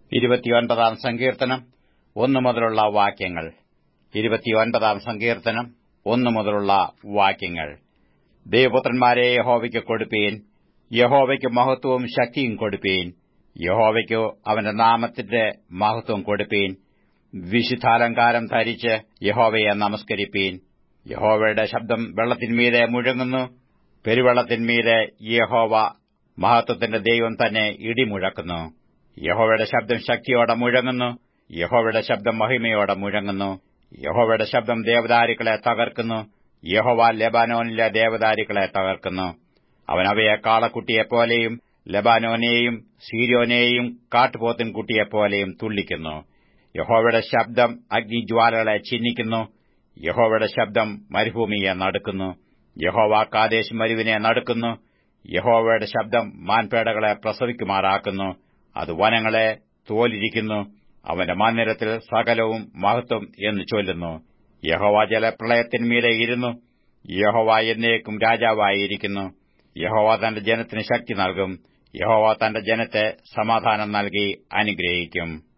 ഇരുപത്തിയൊൻപതാം സങ്കീർത്തനം ഒന്നു മുതലുള്ള വാക്യങ്ങൾ ഇരുപത്തിയൊൻപതാം സങ്കീർത്തനം ഒന്നു മുതലുള്ള വാക്യങ്ങൾ ദേവപുത്രന്മാരെ യഹോവയ്ക്ക് കൊടുപ്പീൻ യഹോവയ്ക്ക് മഹത്വവും ശക്തിയും കൊടുപ്പീൻ യഹോവയ്ക്കു അവന്റെ നാമത്തിന്റെ മഹത്വം കൊടുപ്പീൻ വിശുദ്ധാലങ്കാരം ധരിച്ച് യഹോവയെ നമസ്കരിപ്പീൻ യഹോവയുടെ ശബ്ദം വെള്ളത്തിന്മീതെ മുഴങ്ങുന്നു പെരുവെള്ളത്തിന്മീതെ യഹോവ മഹത്വത്തിന്റെ ദൈവം തന്നെ ഇടിമുഴക്കുന്നു യഹോവയുടെ ശബ്ദം ശക്തിയോടെ മുഴങ്ങുന്നു യഹോവയുടെ ശബ്ദം മഹിമയോടെ മുഴങ്ങുന്നു യഹോവയുടെ ശബ്ദം ദേവദാരുക്കളെ തകർക്കുന്നു യഹോവ ലെബാനോനിലെ ദേവദാരുക്കളെ തകർക്കുന്നു അവൻ അവയെ കാളക്കുട്ടിയെപ്പോലെയും ലബാനോനെയും സീരിയോനെയും കാട്ടുപോത്തിൻ കുട്ടിയെപ്പോലെയും തുള്ളിക്കുന്നു യഹോവയുടെ ശബ്ദം അഗ്നിജ്വാലകളെ ചിഹ്നിക്കുന്നു യഹോവയുടെ ശബ്ദം മരുഭൂമിയെ നടുക്കുന്നു യഹോവ കാദേശ് മരുവിനെ നടുക്കുന്നു യഹോവയുടെ ശബ്ദം മാൻപേടകളെ പ്രസവിക്കുമാറാക്കുന്നു അത് വനങ്ങളെ തോലിരിക്കുന്നു അവന്റെ മന്ദിരത്തിൽ സകലവും മഹത്വം എന്ന് ചൊല്ലുന്നു യഹോവ ജലപ്രളയത്തിന്മീതെ ഇരുന്നു യഹോവ എന്നേക്കും രാജാവായിരിക്കുന്നു യഹോവ തന്റെ ജനത്തിന് ശക്തി നൽകും യഹോവ തന്റെ ജനത്തെ സമാധാനം നൽകി അനുഗ്രഹിക്കും